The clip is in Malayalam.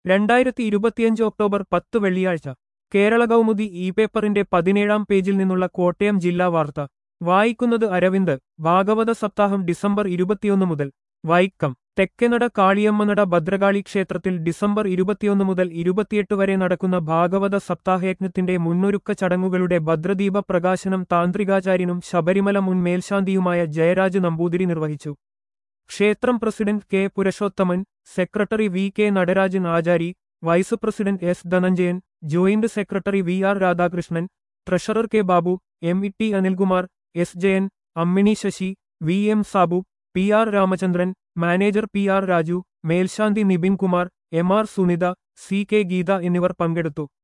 രണ്ടായിരത്തി ഇരുപത്തിയഞ്ച് ഒക്ടോബർ പത്ത് വെള്ളിയാഴ്ച കേരള കൗമുദി ഇ പേപ്പറിന്റെ പതിനേഴാം പേജിൽ നിന്നുള്ള കോട്ടയം ജില്ലാ വാർത്ത വായിക്കുന്നത് അരവിന്ദ് ഭാഗവത സപ്താഹം ഡിസംബർ ഇരുപത്തിയൊന്ന് മുതൽ വൈക്കം തെക്കേനട കാളിയമ്മനട ഭദ്രകാളി ക്ഷേത്രത്തിൽ ഡിസംബർ ഇരുപത്തിയൊന്ന് മുതൽ ഇരുപത്തിയെട്ട് വരെ നടക്കുന്ന ഭാഗവത സപ്താഹയജ്ഞത്തിന്റെ മുന്നൊരുക്ക ചടങ്ങുകളുടെ ഭദ്രദീപ പ്രകാശനം താന്ത്രികാചാര്യനും ശബരിമല മുൻ മേൽശാന്തിയുമായ ജയരാജ് നമ്പൂതിരി നിർവഹിച്ചു ക്ഷേത്രം president K Purushothaman secretary V K Natarajan Achari vice president S Dhananjayan joint secretary V R Radhakrishnan treasurer K Babu M E T Anilkumar S Jayan Ammini Sasi V M Sabu P R Ramachandran manager P R Raju മേൽശാന്തി Nibin Kumar M R Sunitha C K Geetha എന്നിവർ പങ്കെടുത്തു